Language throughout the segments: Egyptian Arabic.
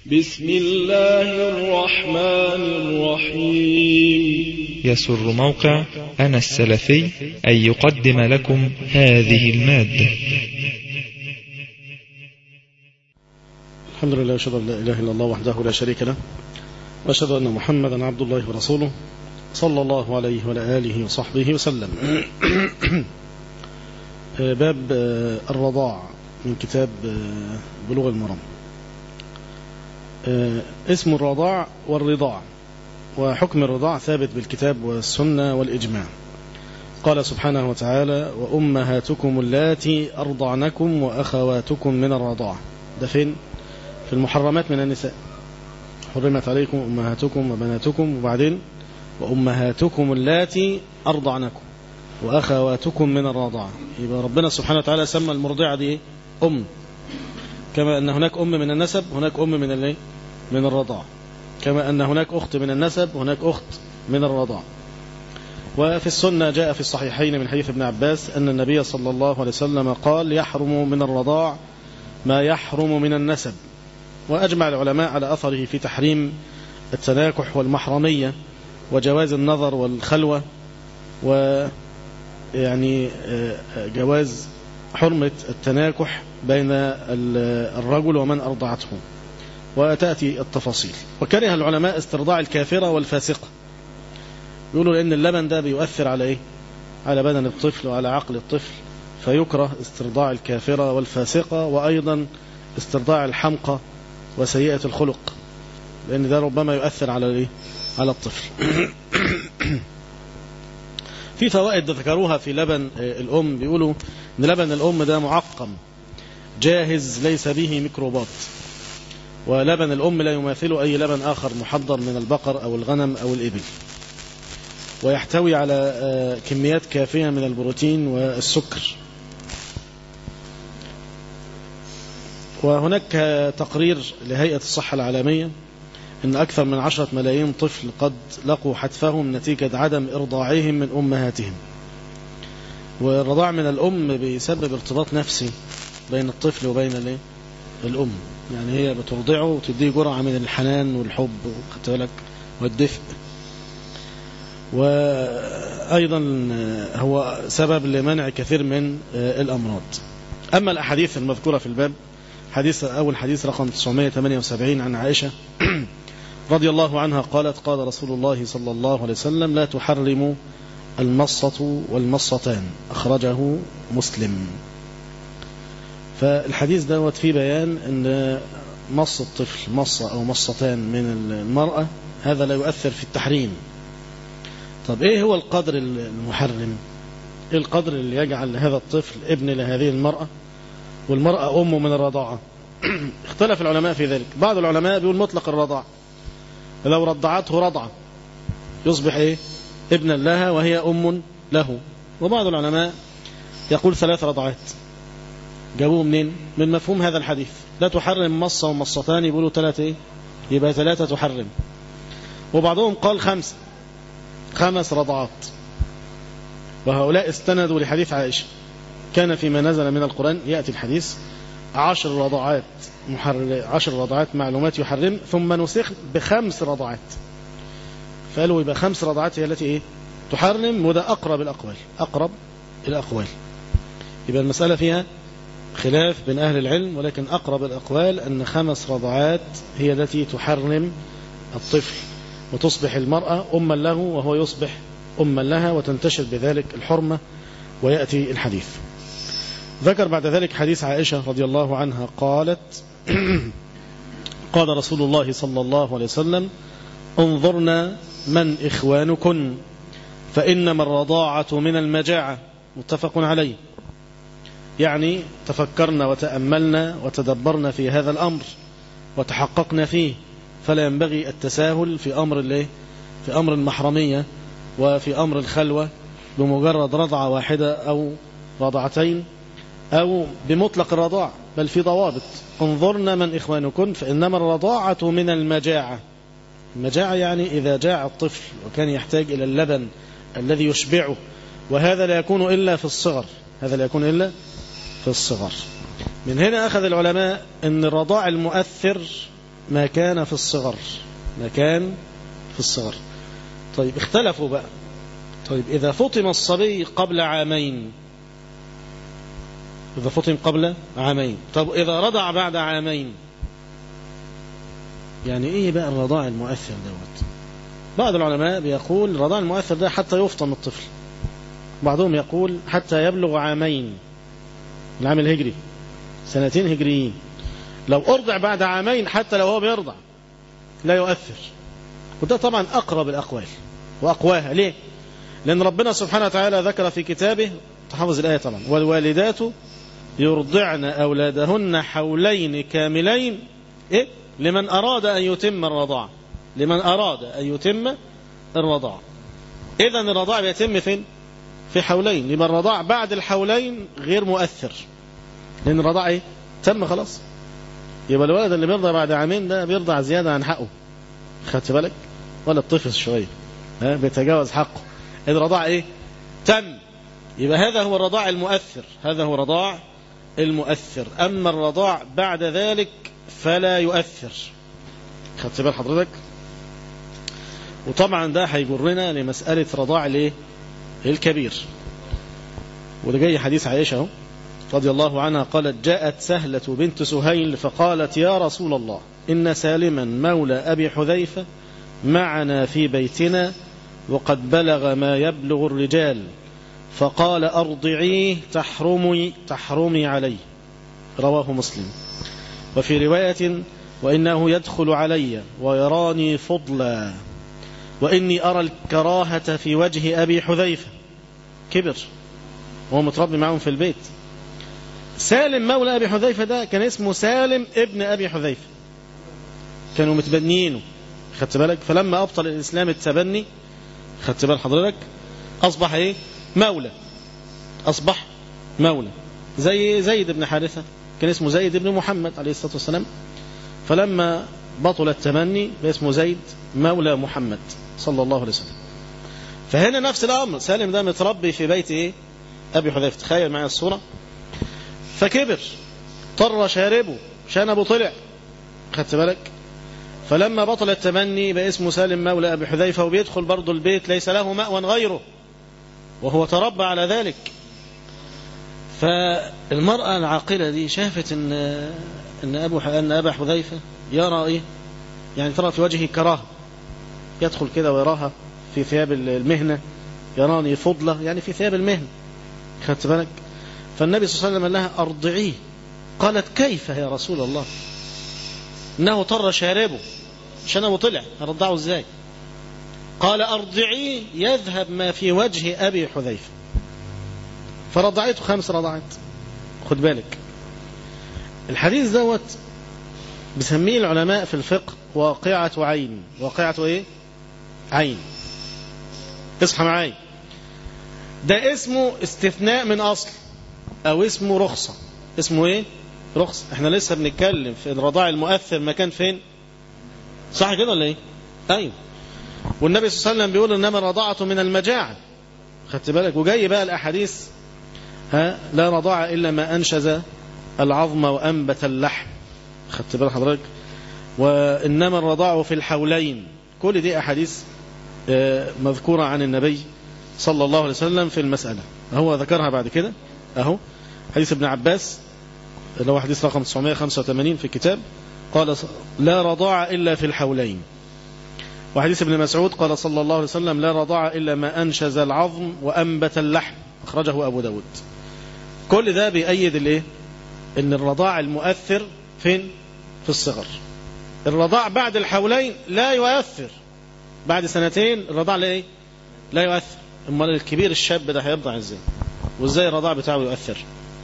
بسم الله الرحمن الرحيم يسر موقع أنا السلفي أن يقدم لكم هذه المادة الحمد لله أشهد أن لا إله إلا الله وحده لا شريك له وأشهد أن محمدا عبد الله ورسوله صلى الله عليه وعلى آله وصحبه وسلم باب الرضاع من كتاب بلوغ المرام اسم الرضاع والرضاع وحكم الرضاع ثابت بالكتاب والسنة والإجماع قال سبحانه وتعالى وأمهاتكم اللاتي أرضعنكم وأخواتكم من الرضاعة ده فين في المحرمات من النساء حرمت عليكم أمهاتكم وبناتكم وبعدين وأمهاتكم اللاتي أرضعنكم وأخواتكم من الرضاعة يبقى ربنا سبحانه وتعالى سمى المرضعة دي أم كما أن هناك أم من النسب هناك أم من الايه من الرضاعة كما أن هناك أخت من النسب هناك أخت من الرضاعة وفي السنة جاء في الصحيحين من حديث ابن عباس أن النبي صلى الله عليه وسلم قال يحرم من الرضاع ما يحرم من النسب وأجمع العلماء على أثره في تحريم التناكح والمحرمية وجواز النظر والخلوة ويعني جواز حرمة التناكح بين الرجل ومن أرضعته وتأتي التفاصيل وكره العلماء استرضاع الكافرة والفاسقة يقولوا لأن اللبن ده بيؤثر على إيه؟ على بدن الطفل وعلى عقل الطفل فيكره استرضاع الكافرة والفاسقة وأيضا استرضاع الحمقى وسيئة الخلق لأن ده ربما يؤثر على الإيه؟ على الطفل في فوائد ذكروها في لبن الأم بيقولوا أن لبن الأم ده معقم جاهز ليس به ميكروبات ولبن الأم لا يماثل أي لبن آخر محضر من البقر أو الغنم أو الإبل ويحتوي على كميات كافية من البروتين والسكر وهناك تقرير لهيئة الصحة العالمية أن أكثر من عشرة ملايين طفل قد لقوا حتفهم نتيجة عدم إرضاعهم من أمهاتهم والرضاع من الأم بيسبب ارتباط نفسي بين الطفل وبين الأم يعني هي بترضعه وتديه جرعة من الحنان والحب خدت بالك والدفء وأيضا هو سبب لمنع كثير من الأمراض أما الأحاديث المذكورة في الباب حديث أول حديث رقم 978 عن عائشة رضي الله عنها قالت قال رسول الله صلى الله عليه وسلم لا تحرم المصة والمصتان أخرجه مسلم فالحديث دوت فيه بيان أن مص الطفل مصة أو مصتان من المرأة هذا لا يؤثر في التحريم طب إيه هو القدر المحرم إيه القدر اللي يجعل هذا الطفل ابن لهذه المرأة والمرأة أم من الرضاعة اختلف العلماء في ذلك بعض العلماء بيقول مطلق الرضاعة لو رضعته رضعة يصبح إيه ابنا لها وهي أم له وبعض العلماء يقول ثلاث رضعات جابوه منين من مفهوم هذا الحديث لا تحرم مصة ومصتان يقولوا ثلاثة إيه يبقى ثلاثة تحرم وبعضهم قال خمسة خمس رضعات وهؤلاء استندوا لحديث عائشة كان فيما نزل من القرآن يأتي الحديث عشر رضعات محرر عشر رضعات معلومات يحرم ثم نسخ بخمس رضعات فقالوا يبقى خمس رضعات هي التي ايه تحرم وده أقرب الأقوال أقرب الأقوال يبقى المسألة فيها خلاف بين أهل العلم ولكن أقرب الأقوال أن خمس رضعات هي التي تحرم الطفل وتصبح المرأة أما له وهو يصبح أما لها وتنتشر بذلك الحرمة ويأتي الحديث ذكر بعد ذلك حديث عائشة رضي الله عنها قالت قال رسول الله صلى الله عليه وسلم انظرنا من إخوانكن فإنما الرضاعة من المجاعة متفق عليه يعني تفكرنا وتأملنا وتدبرنا في هذا الأمر وتحققنا فيه فلا ينبغي التساهل في أمر الايه في أمر المحرمية وفي أمر الخلوة بمجرد رضعة واحدة أو رضعتين أو بمطلق الرضاع بل في ضوابط انظرنا من إخوانكن فإنما الرضاعة من المجاعة المجاعة يعني إذا جاع الطفل وكان يحتاج إلى اللبن الذي يشبعه وهذا لا يكون إلا في الصغر هذا لا يكون إلا في الصغر من هنا أخذ العلماء أن الرضاع المؤثر ما كان في الصغر ما كان في الصغر طيب اختلفوا بقى طيب إذا فطم الصبي قبل عامين إذا فطم قبل عامين طب إذا رضع بعد عامين يعني إيه بقى الرضاع المؤثر دوت بعض العلماء بيقول الرضاع المؤثر ده حتى يفطم الطفل بعضهم يقول حتى يبلغ عامين العام الهجري سنتين هجريين لو أرضع بعد عامين حتى لو هو بيرضع لا يؤثر وده طبعا أقرب الأقوال وأقواها ليه لأن ربنا سبحانه وتعالى ذكر في كتابه تحفظ الآية طبعا والوالدات يرضعن أولادهن حولين كاملين إيه؟ لمن أراد أن يتم الرضاعة لمن أراد أن يتم الرضاعة إذا الرضاعة بيتم فين في حولين لمن الرضاع بعد الحولين غير مؤثر لأن الرضاعة إيه؟ تم خلاص يبقى الولد اللي بيرضع بعد عامين ده بيرضع زيادة عن حقه خدت بالك ولا الطفل شوية ها بيتجاوز حقه الرضاع ايه تم يبقى هذا هو الرضاع المؤثر هذا هو الرضاع المؤثر أما الرضاع بعد ذلك فلا يؤثر خدت بال حضرتك وطبعا ده هيجرنا لمسألة رضاع الايه الكبير وده جاي حديث عائشة اهو رضي الله عنها قالت جاءت سهلة بنت سهيل فقالت يا رسول الله إن سالما مولى أبي حذيفة معنا في بيتنا وقد بلغ ما يبلغ الرجال فقال أرضعيه تحرمي, تحرمي عليه رواه مسلم وفي رواية وإنه يدخل علي ويراني فضلا وإني أرى الكراهة في وجه أبي حذيفة كبر وهو متربي معهم في البيت سالم مولى أبي حذيفة ده كان اسمه سالم ابن أبي حذيفة كانوا متبنيينه خدت بالك فلما أبطل الإسلام التبني خدت بال حضرتك أصبح إيه مولى أصبح مولى زي زيد بن حارثة كان اسمه زيد بن محمد عليه الصلاة والسلام فلما بطل التمني اسمه زيد مولى محمد صلى الله عليه وسلم فهنا نفس الأمر سالم ده متربي في بيت إيه أبي حذيفة تخيل معي الصورة فكبر طر شاربه شنبه طلع خدت بالك فلما بطل التمني بقى اسمه سالم مولى أبي حذيفة وبيدخل برضه البيت ليس له مأوى غيره وهو تربى على ذلك فالمرأة العاقلة دي شافت ان ان ابو ان ابا حذيفة يرى ايه يعني ترى في وجهه كراهه يدخل كده ويراها في ثياب المهنة يراني فضلة يعني في ثياب المهنة خدت بالك فالنبي صلى الله عليه وسلم قال لها ارضعيه قالت كيف يا رسول الله انه طر شاربه شنبه طلع ارضعه ازاي قال ارضعيه يذهب ما في وجه ابي حذيفه فرضعته خمس رضعات خد بالك الحديث دوت بسميه العلماء في الفقه واقعة عين واقعة ايه عين اصحى معايا ده اسمه استثناء من اصل او اسمه رخصة اسمه ايه رخصة احنا لسه بنتكلم في الرضاع المؤثر مكان فين صح كده ولا ايه ايوه والنبي صلى الله عليه وسلم بيقول انما الرضاعة من المجاعة خدت بالك وجاي بقى الاحاديث ها لا رضاع الا ما انشز العظم وانبت اللحم خدت بالك حضرتك وانما الرضاع في الحولين كل دي احاديث مذكورة عن النبي صلى الله عليه وسلم في المسألة هو ذكرها بعد كده اهو حديث ابن عباس اللي هو حديث رقم 985 في الكتاب قال لا رضاع إلا في الحولين وحديث ابن مسعود قال صلى الله عليه وسلم لا رضاع إلا ما أنشز العظم وأنبت اللحم أخرجه أبو داود كل ده بيأيد الايه ان الرضاع المؤثر فين في الصغر الرضاع بعد الحولين لا يؤثر بعد سنتين الرضاع لا ايه لا يؤثر امال الكبير الشاب ده هيرضع ازاي وازاي الرضاع بتاعه يؤثر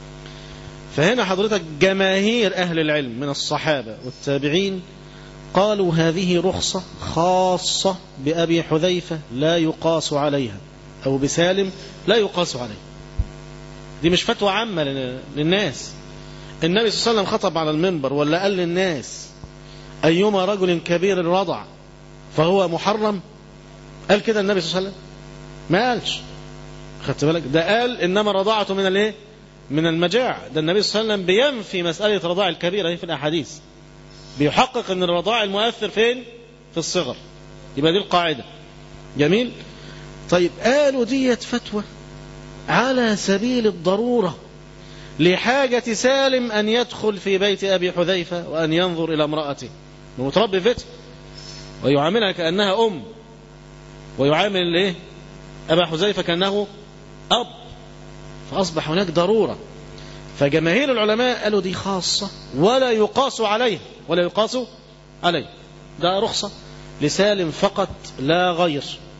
فهنا حضرتك جماهير أهل العلم من الصحابة والتابعين قالوا هذه رخصة خاصة بأبي حذيفة لا يقاس عليها أو بسالم لا يقاس عليه دي مش فتوى عامة للناس النبي صلى الله عليه وسلم خطب على المنبر ولا قال للناس أيما رجل كبير الرضع فهو محرم قال كده النبي صلى الله عليه وسلم ما قالش خدت بالك ده قال إنما رضاعته من الايه من المجاعة ده النبي صلى الله عليه وسلم بينفي مسألة رضاع الكبيرة في الأحاديث بيحقق ان الرضاع المؤثر فين في الصغر يبقى دي القاعدة جميل طيب قالوا ديت فتوى على سبيل الضرورة لحاجة سالم أن يدخل في بيت أبي حذيفة وأن ينظر إلى امرأته متربي في بيته ويعاملها كأنها أم ويعامل إيه أبا حذيفة كأنه أب فأصبح هناك ضرورة فجماهير العلماء قالوا دي خاصة ولا يقاس عليه ولا يقاس عليه ده رخصة لسالم فقط لا غير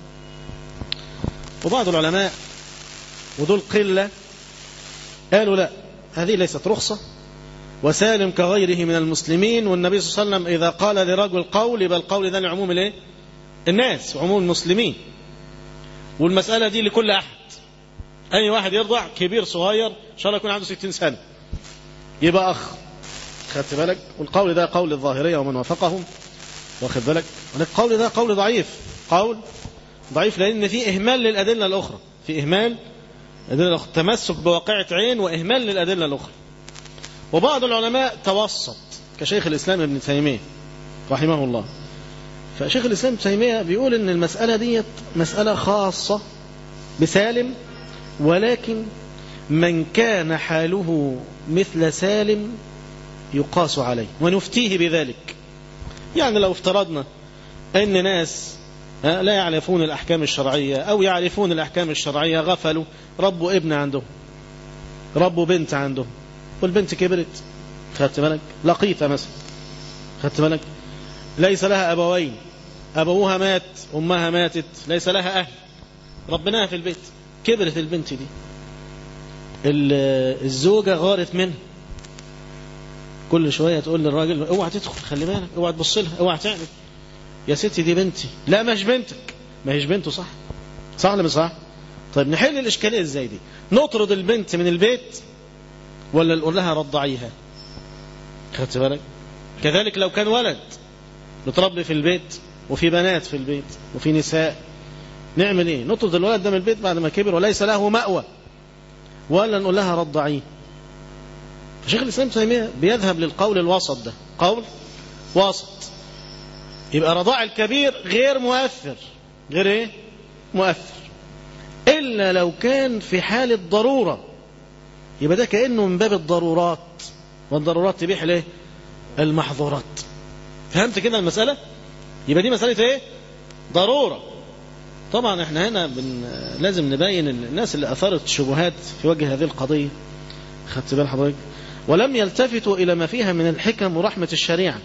وبعض العلماء ودول قلة قالوا لا هذه ليست رخصة وسالم كغيره من المسلمين والنبي صلى الله عليه وسلم إذا قال لرجل قول يبقى القول ده لعموم الايه الناس وعموم المسلمين والمسألة دي لكل أحد أي واحد يرضع كبير صغير إن شاء الله يكون عنده ستين سنة يبقى أخ خدت بالك والقول ده قول الظاهرية ومن وافقهم واخد بالك القول ده قول ضعيف قول ضعيف لأن فيه إهمال للأدلة الأخرى في إهمال الأدلة الأخرى تمسك بواقعة عين وإهمال للأدلة الأخرى وبعض العلماء توسط كشيخ الإسلام ابن تيمية رحمه الله فشيخ الإسلام ابن تيمية بيقول إن المسألة ديت مسألة خاصة بسالم ولكن من كان حاله مثل سالم يقاس عليه ونفتيه بذلك يعني لو افترضنا أن ناس لا يعرفون الأحكام الشرعية أو يعرفون الأحكام الشرعية غفلوا ربوا ابن عندهم ربوا بنت عندهم والبنت كبرت خدت بالك لقيطة مثلا خدت بالك ليس لها أبوين أبوها مات أمها ماتت ليس لها أهل ربناها في البيت كبرت البنت دي الزوجة غارت منها كل شوية تقول للراجل اوعى تدخل خلي بالك اوعى تبص لها اوعى تعمل يا ستي دي بنتي لا مش بنتك ما هيش بنته صح صح ولا مش صح طيب نحل الإشكالية ازاي دي نطرد البنت من البيت ولا نقول لها رضعيها خدت بالك كذلك لو كان ولد متربي في البيت وفي بنات في البيت وفي نساء نعمل ايه نطرد الولد ده من البيت بعد ما كبر وليس له مأوى ولا نقول لها رضعيه شيخ الإسلام تيمية بيذهب للقول الوسط ده قول وسط يبقى رضاع الكبير غير مؤثر غير ايه مؤثر إلا لو كان في حالة ضرورة يبقى ده كأنه من باب الضرورات والضرورات تبيح ليه المحظورات فهمت كده المسألة يبقى دي مسألة ايه ضرورة طبعا احنا هنا بن... لازم نبين الناس اللي أثارت الشبهات في وجه هذه القضية خدت بال حضرتك ولم يلتفتوا إلى ما فيها من الحكم ورحمة الشريعة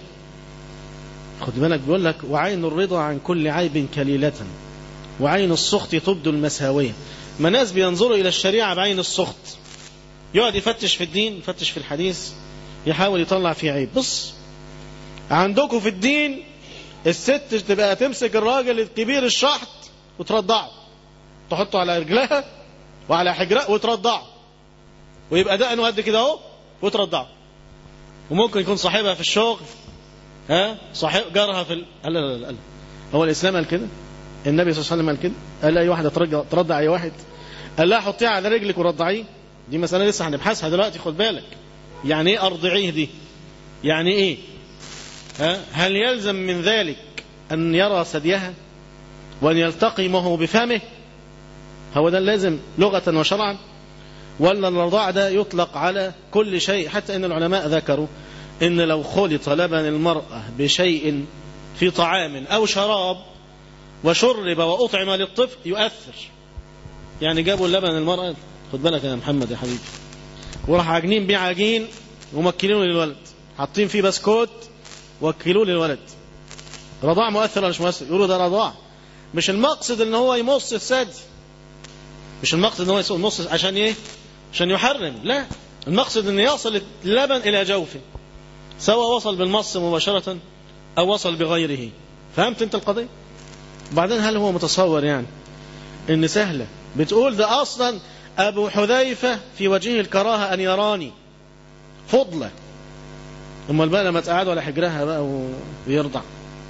خد بالك بيقول لك وعين الرضا عن كل عيب كليلة وعين السخط تبدو المساوية ما ناس بينظروا إلى الشريعة بعين السخط يقعد يفتش في الدين يفتش في الحديث يحاول يطلع فيه عيب بص عندكم في الدين الست تبقى تمسك الراجل الكبير الشحط وترضعه تحطه على رجلها وعلى حجرها وترضعه ويبقى دقنه قد كده اهو وترضعه وممكن يكون صاحبها في الشغل ها صاحب جارها في ال... لا لا لا لا هو الاسلام قال كده النبي صلى الله عليه وسلم قال كده قال اي واحده ترجع ترضع اي واحد قال لها حطيها على رجلك ورضعيه دي مساله لسه هنبحثها دلوقتي خد بالك يعني ايه ارضعيه دي يعني ايه ها هل يلزم من ذلك ان يرى ثديها وان يلتقمه بفمه هو ده اللازم لغه وشرعا ولا الرضاع ده يطلق على كل شيء حتى ان العلماء ذكروا ان لو خلط لبن المرأة بشيء في طعام او شراب وشرب وأطعم للطفل يؤثر يعني جابوا اللبن المرأة خد بالك يا محمد يا حبيبي وراح عاجنين بيه عجين ومكلينه للولد حاطين فيه بسكوت وكلوه للولد رضاع مؤثر ولا مش مؤثر يقولوا ده رضاع مش المقصد ان هو يمص الثدي مش المقصد ان هو يمص عشان ايه عشان يحرم لا المقصد ان يصل اللبن الى جوفه سواء وصل بالمص مباشرة او وصل بغيره فهمت انت القضية بعدين هل هو متصور يعني ان سهلة بتقول ده اصلا ابو حذيفة في وجهه الكراهة ان يراني فضلة امال بقى لما تقعد على حجرها بقى ويرضع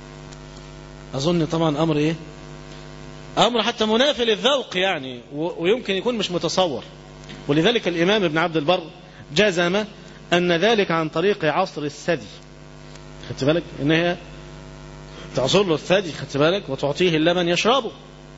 اظن طبعا امر ايه امر حتى منافي للذوق يعني ويمكن يكون مش متصور ولذلك الامام ابن عبد البر جزم ان ذلك عن طريق عصر الثدي خدت بالك ان هي تعصر له الثدي خدت بالك وتعطيه اللبن يشربه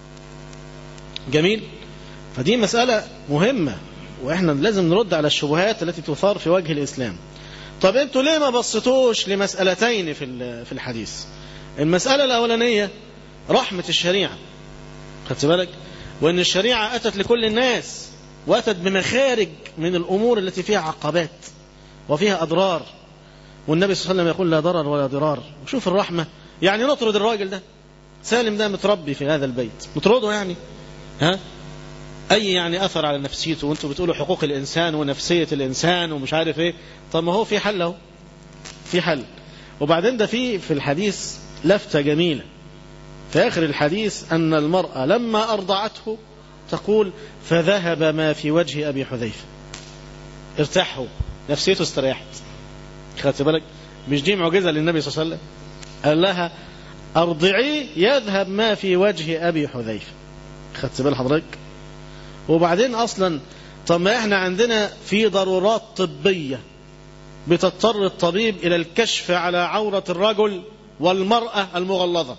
جميل فدي مسألة مهمة واحنا لازم نرد على الشبهات التي تثار في وجه الإسلام طب انتوا ليه ما بصيتوش لمسألتين في في الحديث المسألة الأولانية رحمة الشريعة خدت بالك وأن الشريعة أتت لكل الناس وأتت بمخارج من الأمور التي فيها عقبات وفيها أضرار والنبي صلى الله عليه وسلم يقول لا ضرر ولا ضرار وشوف الرحمة يعني نطرد الراجل ده سالم ده متربي في هذا البيت نطرده يعني ها أي يعني أثر على نفسيته وانتوا بتقولوا حقوق الإنسان ونفسية الإنسان ومش عارف إيه طب ما هو في حل اهو في حل وبعدين ده في في الحديث لفتة جميلة في آخر الحديث أن المرأة لما أرضعته تقول فذهب ما في وجه أبي حذيفة ارتاحوا نفسيته استريحت خدت بالك مش دي معجزة للنبي صلى الله عليه وسلم قال لها أرضعي يذهب ما في وجه أبي حذيفة خدت بال حضرتك وبعدين أصلا طب ما احنا عندنا في ضرورات طبية بتضطر الطبيب إلى الكشف على عورة الرجل والمرأة المغلظة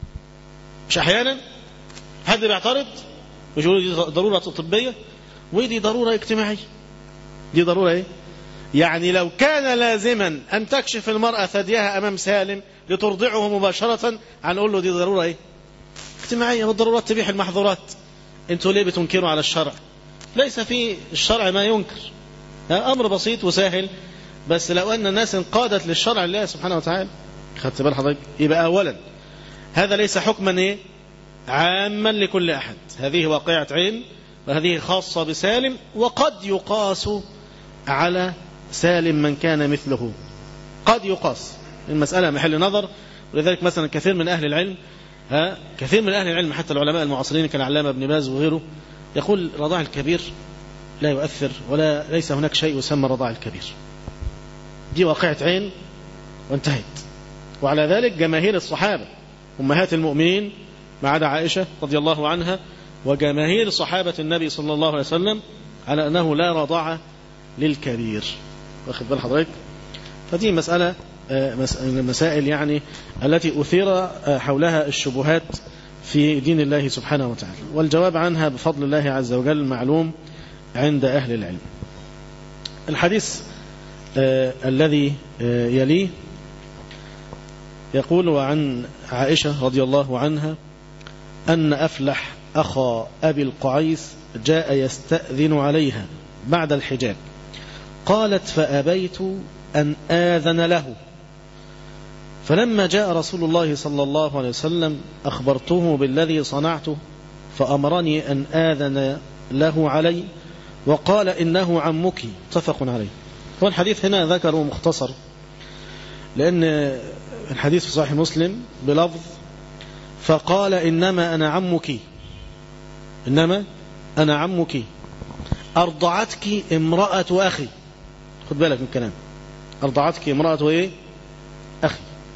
مش أحيانا حد بيعترض مش يقول دي ضرورة طبية ودي ضرورة اجتماعية دي ضرورة ايه يعني لو كان لازما أن تكشف المرأة ثديها أمام سالم لترضعه مباشرة هنقول له دي ضرورة ايه اجتماعية والضرورات تبيح المحظورات انتوا ليه بتنكروا على الشرع ليس في الشرع ما ينكر أمر بسيط وسهل بس لو أن الناس انقادت للشرع الله سبحانه وتعالى خدت بال حضرتك يبقى أولا هذا ليس حكما إيه عاما لكل أحد هذه واقعة عين وهذه خاصة بسالم وقد يقاس على سالم من كان مثله قد يقاس المسألة محل نظر ولذلك مثلا كثير من أهل العلم ها كثير من أهل العلم حتى العلماء المعاصرين كالعلامة ابن باز وغيره يقول رضاع الكبير لا يؤثر ولا ليس هناك شيء يسمى رضاع الكبير دي واقعة عين وانتهت وعلى ذلك جماهير الصحابة أمهات المؤمنين ما عدا عائشة رضي الله عنها وجماهير صحابة النبي صلى الله عليه وسلم على أنه لا رضاع للكبير واخد بال حضرتك فدي مسألة مسائل يعني التي أثير حولها الشبهات في دين الله سبحانه وتعالى والجواب عنها بفضل الله عز وجل معلوم عند أهل العلم الحديث آه الذي آه يليه يقول وعن عائشة رضي الله عنها أن أفلح أخا أبي القعيس جاء يستأذن عليها بعد الحجاب قالت فأبيت أن آذن له فلما جاء رسول الله صلى الله عليه وسلم أخبرته بالذي صنعته فأمرني أن آذن له علي وقال إنه عمك متفق عليه هو الحديث هنا ذكره مختصر لأن الحديث في صحيح مسلم بلفظ فقال إنما أنا عمك إنما أنا عمك أرضعتك امرأة أخي خد بالك من الكلام أرضعتك امرأة إيه أخي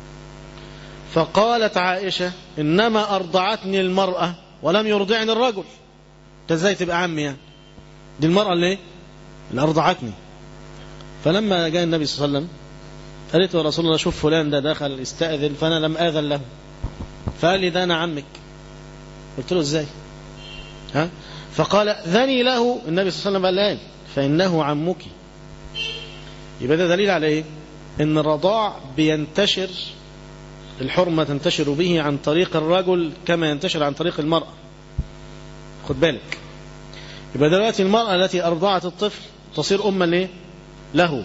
فقالت عائشة إنما أرضعتني المرأة ولم يرضعني الرجل انت ازاي تبقى عمي يعني دي المرأة اللي ايه اللي أرضعتني فلما جاء النبي صلى الله عليه وسلم قالت له رسول الله شوف فلان ده دخل استأذن فأنا لم آذن له فقال لي ده أنا عمك قلت له ازاي ها فقال ذني له النبي صلى الله عليه وسلم قال لا فإنه عمك يبقى ده دليل على ايه ان الرضاع بينتشر الحرمة تنتشر به عن طريق الرجل كما ينتشر عن طريق المرأة خد بالك يبقى دلوقتي المرأة التي أرضعت الطفل تصير أما ليه له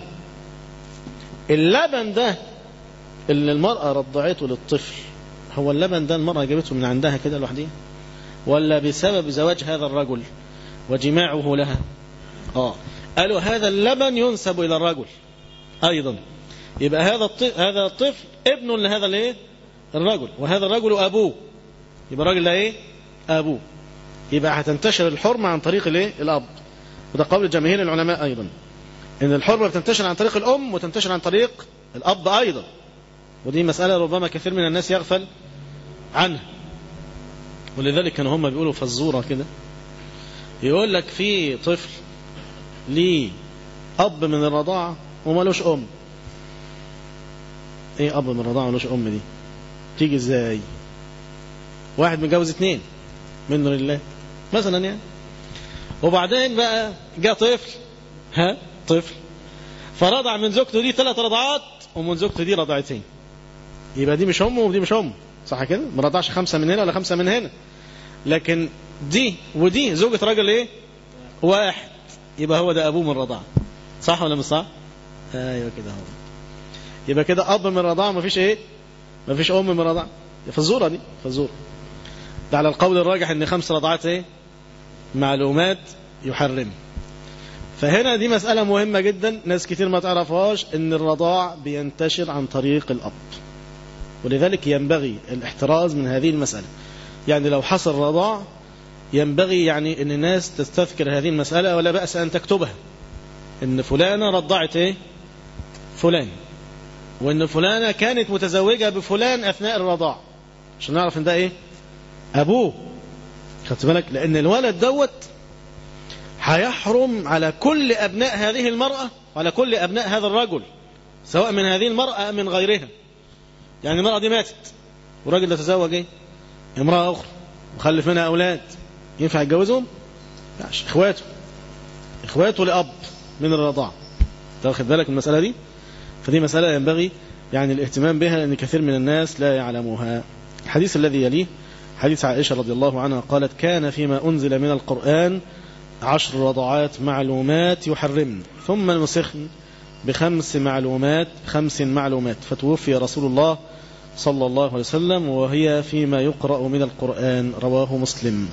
اللبن ده اللي المرأة رضعته للطفل هو اللبن ده المرأة جابته من عندها كده لوحدها ولا بسبب زواج هذا الرجل وجماعه لها آه قالوا هذا اللبن ينسب إلى الرجل أيضا يبقى هذا الطفل هذا الطفل ابن لهذا الايه الرجل وهذا الرجل ابوه يبقى الراجل ده ايه ابوه يبقى هتنتشر الحرمه عن طريق الايه الاب وده قول جماهير العلماء ايضا ان الحرمه بتنتشر عن طريق الام وتنتشر عن طريق الاب ايضا ودي مساله ربما كثير من الناس يغفل عنها ولذلك كانوا هم بيقولوا فزوره كده يقول لك في طفل ليه اب من الرضاعه ومالوش ام ايه اب من الرضاعه ملوش ام دي تيجي ازاي واحد متجوز اتنين منه لله مثلا يعني وبعدين بقى جاء طفل ها طفل فرضع من زوجته دي ثلاث رضعات ومن زوجته دي رضعتين يبقى دي مش امه ودي مش امه صح كده ما رضعش خمسه من هنا ولا خمسه من هنا لكن دي ودي زوجة راجل ايه واحد يبقى هو ده ابوه من الرضاعه صح ولا مش صح ايوه كده هو يبقى كده اب من الرضاعه مفيش ايه مفيش ام من الرضاعه فالزوره دي فالزوره ده على القول الراجح ان خمس رضعات ايه معلومات يحرم فهنا دي مسألة مهمة جدا ناس كتير ما تعرفهاش ان الرضاع بينتشر عن طريق الأب ولذلك ينبغي الاحتراز من هذه المسألة يعني لو حصل رضاع ينبغي يعني ان الناس تستذكر هذه المسألة ولا بأس أن تكتبها ان فلانة رضعت ايه فلان وان فلانة كانت متزوجة بفلان أثناء الرضاع عشان نعرف ان ده ايه أبوه خدت بالك لأن الولد دوت هيحرم على كل أبناء هذه المرأة وعلى كل أبناء هذا الرجل سواء من هذه المرأة أم من غيرها يعني المرأة دي ماتت والراجل ده تزوج ايه امرأة أخرى وخلف منها أولاد ينفع يتجوزهم؟ ينفعش إخواته إخواته لأب من الرضاعة تاخد بالك من المسألة دي فدي مسألة ينبغي يعني الاهتمام بها لأن كثير من الناس لا يعلمها الحديث الذي يليه حديث عائشة رضي الله عنها قالت كان فيما أنزل من القرآن عشر رضعات معلومات يحرمن ثم نسخن بخمس معلومات خمس معلومات فتوفي رسول الله صلى الله عليه وسلم وهي فيما يقرأ من القرآن رواه مسلم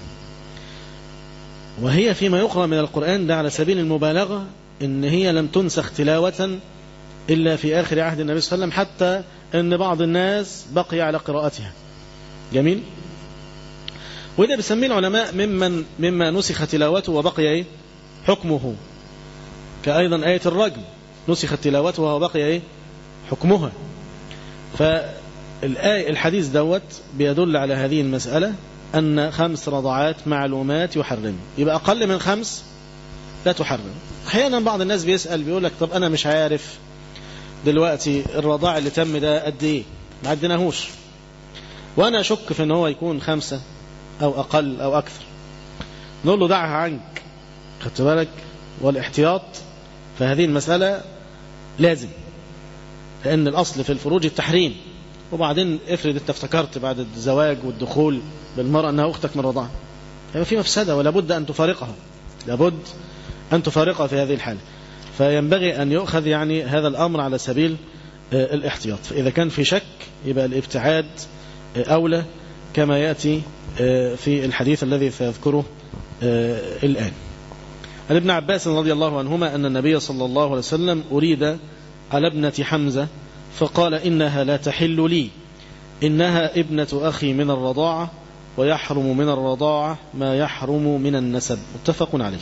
وهي فيما يقرأ من القرآن ده على سبيل المبالغة إن هي لم تنسخ تلاوة إلا في آخر عهد النبي صلى الله عليه وسلم حتى أن بعض الناس بقي على قراءتها جميل وده بيسميه العلماء ممن مما نسخ تلاوته وبقي ايه حكمه كأيضا آية الرجم نسخ تلاوته وبقي ايه حكمها فالآية الحديث دوت بيدل على هذه المسألة أن خمس رضعات معلومات يحرم يبقى أقل من خمس لا تحرم أحيانا بعض الناس بيسأل بيقول لك طب أنا مش عارف دلوقتي الرضاع اللي تم ده قد إيه ما عدناهوش وأنا أشك في أن هو يكون خمسة أو أقل أو أكثر نقول له دعها عنك خدت بالك والاحتياط فهذه المسألة لازم لأن الأصل في الفروج التحريم وبعدين افرض انت افتكرت بعد الزواج والدخول بالمرأة أنها أختك من رضاعة يبقى في مفسدة ولا بد أن تفارقها لابد أن تفارقها في هذه الحالة فينبغي أن يؤخذ يعني هذا الأمر على سبيل الاحتياط فإذا كان في شك يبقى الابتعاد أولى كما يأتي في الحديث الذي سيذكره الآن عن ابن عباس رضي الله عنهما أن النبي صلى الله عليه وسلم أريد على ابنة حمزة فقال إنها لا تحل لي إنها ابنة أخي من الرضاعة ويحرم من الرضاعة ما يحرم من النسب متفق عليه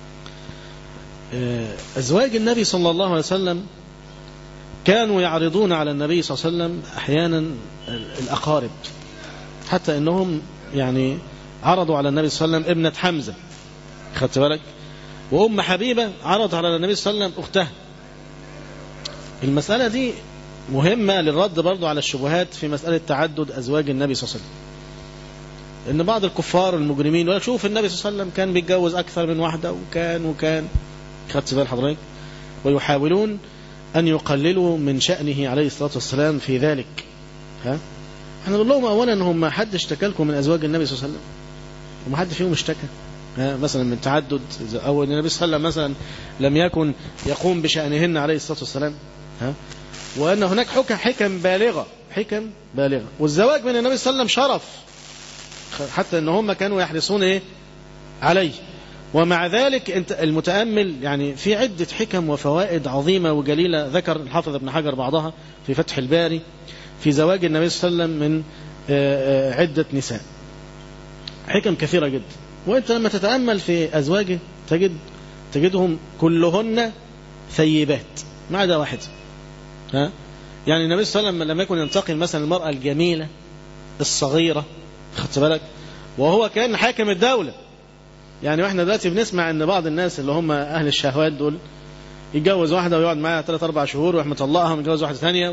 أزواج النبي صلى الله عليه وسلم كانوا يعرضون على النبي صلى الله عليه وسلم أحيانا الأقارب حتى أنهم يعني عرضوا على النبي صلى الله عليه وسلم ابنة حمزة خدت بالك وأم حبيبة عرضت على النبي صلى الله عليه وسلم أختها المسألة دي مهمة للرد برضو على الشبهات في مسألة تعدد أزواج النبي صلى الله عليه وسلم إن بعض الكفار المجرمين يقول شوف النبي صلى الله عليه وسلم كان بيتجوز أكثر من واحدة وكان وكان خدت بال حضرتك ويحاولون أن يقللوا من شأنه عليه الصلاة والسلام في ذلك ها احنا نقول لهم اولا هم ما حد اشتكى لكم من ازواج النبي صلى الله عليه وسلم وما حد فيهم اشتكى مثلا من تعدد او ان النبي صلى الله عليه وسلم مثلا لم يكن يقوم بشأنهن عليه الصلاة والسلام ها وان هناك حكم حكم بالغة حكم بالغة والزواج من النبي صلى الله عليه وسلم شرف حتى ان هم كانوا يحرصون ايه عليه ومع ذلك انت المتأمل يعني في عدة حكم وفوائد عظيمة وجليلة ذكر الحافظ ابن حجر بعضها في فتح الباري في زواج النبي صلى الله عليه وسلم من عدة نساء حكم كثيرة جدا وانت لما تتأمل في أزواجه تجد تجدهم كلهن ثيبات ما عدا واحدة ها يعني النبي صلى الله عليه وسلم لما يكن ينتقل مثلا المرأة الجميلة الصغيرة خدت بالك وهو كان حاكم الدولة يعني واحنا دلوقتي بنسمع ان بعض الناس اللي هم اهل الشهوات دول يتجوز واحدة ويقعد معاها ثلاث اربع شهور ويروح مطلقها ويتجوز واحدة ثانية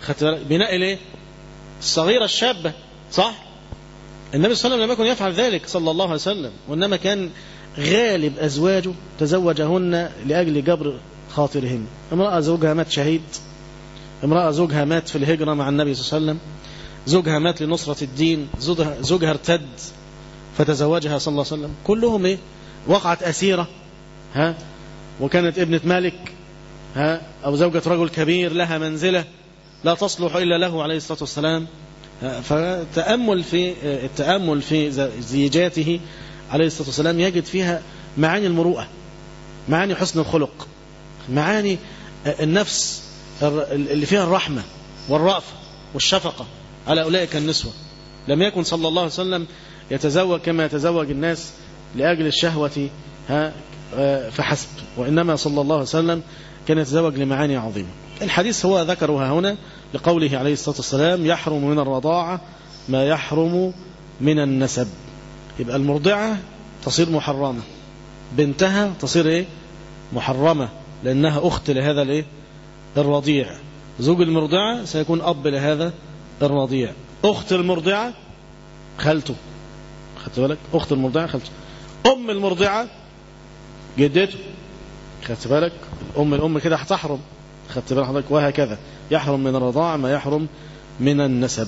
خدت بالك بناء الايه الصغيرة الشابة صح النبي صلى الله عليه وسلم لم يكن يفعل ذلك صلى الله عليه وسلم وإنما كان غالب أزواجه تزوجهن لأجل جبر خاطرهن امرأة زوجها مات شهيد امرأة زوجها مات في الهجرة مع النبي صلى الله عليه وسلم زوجها مات لنصرة الدين زوجها, زوجها ارتد فتزوجها صلى الله عليه وسلم كلهم ايه وقعت أسيرة ها وكانت ابنة مالك ها أو زوجة رجل كبير لها منزلة لا تصلح إلا له عليه الصلاة والسلام فتأمل في التأمل في زيجاته عليه الصلاة والسلام يجد فيها معاني المروءة معاني حسن الخلق معاني النفس اللي فيها الرحمة والرأفة والشفقة على أولئك النسوة لم يكن صلى الله عليه وسلم يتزوج كما يتزوج الناس لأجل الشهوة ها فحسب وإنما صلى الله عليه وسلم كان يتزوج لمعاني عظيمة الحديث هو ذكرها هنا لقوله عليه الصلاة والسلام يحرم من الرضاعة ما يحرم من النسب يبقى المرضعة تصير محرمة بنتها تصير ايه محرمة لأنها أخت لهذا الايه الرضيع زوج المرضعة سيكون أب لهذا الرضيع أخت المرضعة خالته خدت بالك أخت المرضعة خالته أم المرضعة جدته خدت بالك الأم الأم كده هتحرم خدت بالك حضرتك وهكذا يحرم من الرضاعة ما يحرم من النسب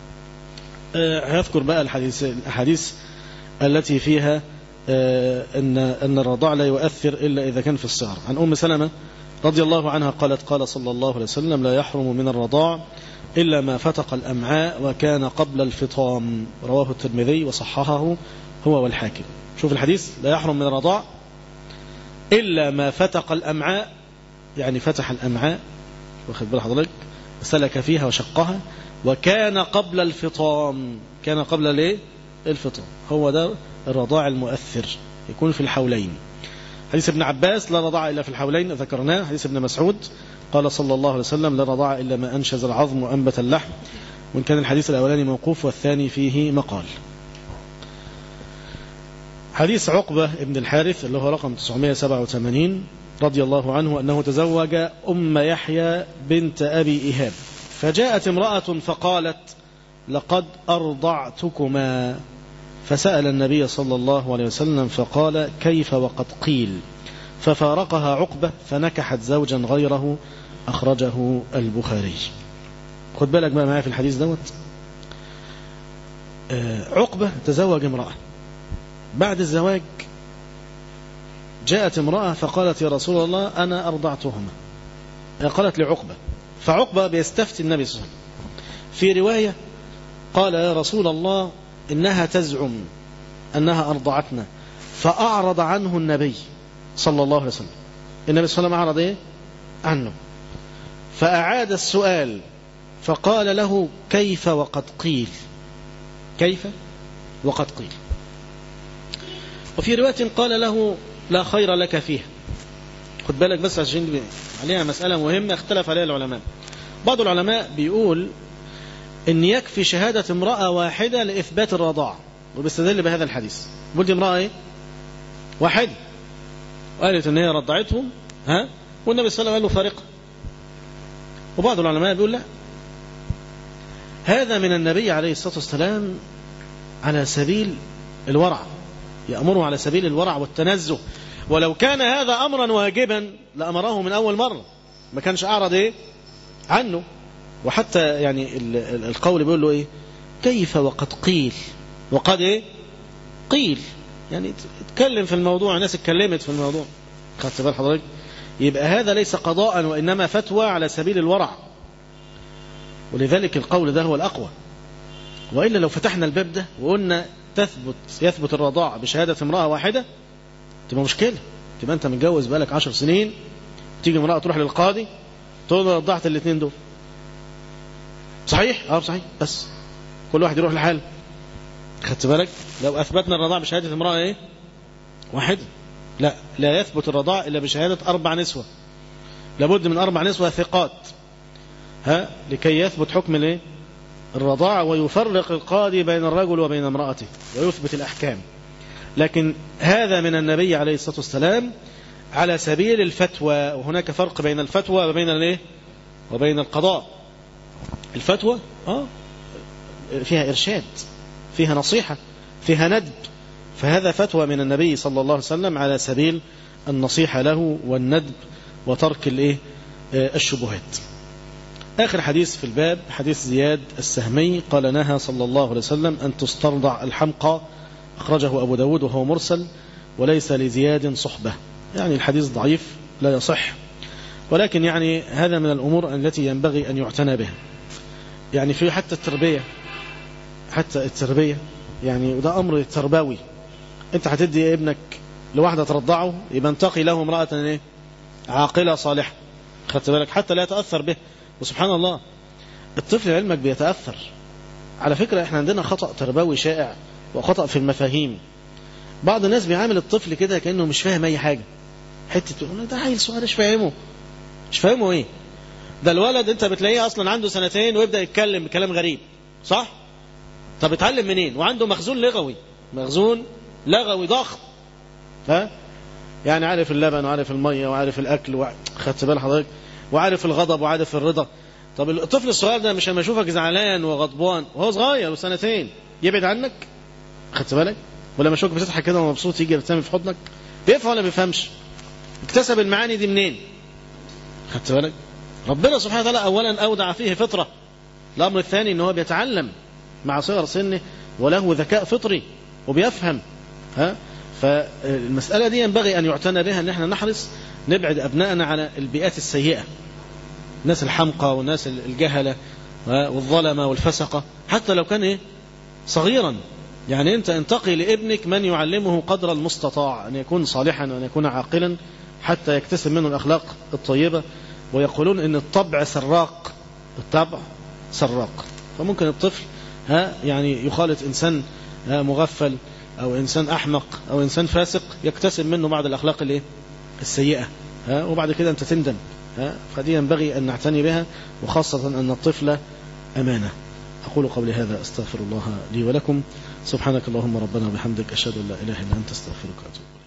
هيذكر بقى الحديث الأحاديث التي فيها أن أن الرضاع لا يؤثر إلا إذا كان في الصغر عن أم سلمة رضي الله عنها قالت قال صلى الله عليه وسلم لا يحرم من الرضاع إلا ما فتق الأمعاء وكان قبل الفطام رواه الترمذي وصححه هو والحاكم شوف الحديث لا يحرم من الرضاع إلا ما فتق الأمعاء يعني فتح الأمعاء واخد بال حضرتك سلك فيها وشقها وكان قبل الفطام كان قبل الايه الفطام هو ده الرضاع المؤثر يكون في الحولين حديث ابن عباس لا رضاع إلا في الحولين ذكرناه حديث ابن مسعود قال صلى الله عليه وسلم لا رضاع إلا ما أنشز العظم وأنبت اللحم وإن كان الحديث الأولاني موقوف والثاني فيه مقال حديث عقبة ابن الحارث اللي هو رقم 987 رضي الله عنه أنه تزوج أم يحيى بنت أبي إيهاب فجاءت امرأة فقالت لقد أرضعتكما فسأل النبي صلى الله عليه وسلم فقال كيف وقد قيل ففارقها عقبة فنكحت زوجا غيره أخرجه البخاري خد بالك بقى معايا في الحديث دوت عقبة تزوج امرأة بعد الزواج جاءت امرأة فقالت يا رسول الله أنا أرضعتهما قالت لعقبة فعقبة بيستفتي النبي صلى الله عليه وسلم في رواية قال يا رسول الله إنها تزعم أنها أرضعتنا فأعرض عنه النبي صلى الله عليه وسلم النبي صلى الله عليه وسلم أعرض إيه؟ عنه فأعاد السؤال فقال له كيف وقد قيل كيف وقد قيل وفي رواية قال له لا خير لك فيها خد بالك بس عشان عليها مسألة مهمة اختلف عليها العلماء بعض العلماء بيقول ان يكفي شهادة امرأة واحدة لإثبات الرضاعة وبيستدل بهذا الحديث قلت امرأة ايه واحدة وقالت ان هي رضعتهم ها والنبي صلى الله عليه وسلم قال له فارقة وبعض العلماء بيقول لا هذا من النبي عليه الصلاة والسلام على سبيل الورع يأمره على سبيل الورع والتنزه ولو كان هذا أمرا واجبا لأمره من أول مرة ما كانش أعرض إيه عنه وحتى يعني القول بيقول له إيه كيف وقد قيل وقد إيه قيل يعني اتكلم في الموضوع الناس اتكلمت في الموضوع خدت بال حضرتك يبقى هذا ليس قضاء وإنما فتوى على سبيل الورع ولذلك القول ده هو الأقوى وإلا لو فتحنا الباب ده وقلنا تثبت يثبت الرضاعة بشهادة امرأة واحدة تبقى مشكلة تبقى أنت متجوز بقالك عشر سنين تيجي امرأة تروح للقاضي تقول له رضعت الاثنين دول صحيح؟ اه صحيح بس كل واحد يروح لحاله خدت بالك؟ لو أثبتنا الرضاعة بشهادة امرأة إيه؟ واحدة لا لا يثبت الرضاعة إلا بشهادة أربع نسوة لابد من أربع نسوة ثقات ها لكي يثبت حكم الايه؟ الرضاعة ويفرق القاضي بين الرجل وبين امرأته ويثبت الأحكام لكن هذا من النبي عليه الصلاة والسلام على سبيل الفتوى وهناك فرق بين الفتوى وبين الايه وبين القضاء الفتوى اه فيها إرشاد فيها نصيحة فيها ندب فهذا فتوى من النبي صلى الله عليه وسلم على سبيل النصيحة له والندب وترك الايه الشبهات آخر حديث في الباب حديث زياد السهمي قال نهى صلى الله عليه وسلم أن تسترضع الحمقى أخرجه أبو داود وهو مرسل وليس لزياد صحبة يعني الحديث ضعيف لا يصح ولكن يعني هذا من الأمور التي ينبغي أن يعتنى بها يعني في حتى التربية حتى التربية يعني وده أمر تربوي أنت هتدي ابنك لواحدة ترضعه يبقى انتقي له امرأة ايه عاقلة صالحة خدت بالك حتى لا يتأثر به وسبحان الله الطفل علمك بيتأثر على فكرة احنا عندنا خطأ تربوي شائع وخطأ في المفاهيم بعض الناس بيعامل الطفل كده كأنه مش فاهم أي حاجة حتة تقول ده عيل صغير مش فاهمه مش فاهمه ايه ده الولد انت بتلاقيه اصلا عنده سنتين ويبدأ يتكلم بكلام غريب صح طب اتعلم منين وعنده مخزون لغوي مخزون لغوي ضخم ها يعني عارف اللبن وعارف المية وعارف الأكل وع... خدت بال حضرتك وعارف الغضب وعارف الرضا طب الطفل الصغير ده مش لما يشوفك زعلان وغضبان وهو صغير وسنتين يبعد عنك خدت بالك ولا يشوفك بتضحك كده ومبسوط يجي يرتمي في حضنك بيفهم ولا بيفهمش اكتسب المعاني دي منين خدت بالك ربنا سبحانه وتعالى اولا اودع فيه فطره الامر الثاني ان هو بيتعلم مع صغر سنه وله ذكاء فطري وبيفهم ها فالمسألة دي ينبغي أن يعتنى بها أن احنا نحرص نبعد أبنائنا على البيئات السيئة الناس الحمقى والناس الجهلة والظلمة والفسقة حتى لو كان إيه صغيرا يعني أنت انتقي لابنك من يعلمه قدر المستطاع أن يكون صالحا وأن يكون عاقلا حتى يكتسب منه الأخلاق الطيبة ويقولون أن الطبع سراق الطبع سراق فممكن الطفل ها يعني يخالط إنسان مغفل أو إنسان أحمق أو إنسان فاسق يكتسب منه بعض الأخلاق الإيه؟ السيئة ها وبعد كده أنت تندم ها فدي ينبغي أن نعتني بها وخاصة أن الطفل أمانة أقول قبل هذا أستغفر الله لي ولكم سبحانك اللهم ربنا وبحمدك أشهد أن لا إله إلا أنت استغفرك وأتوب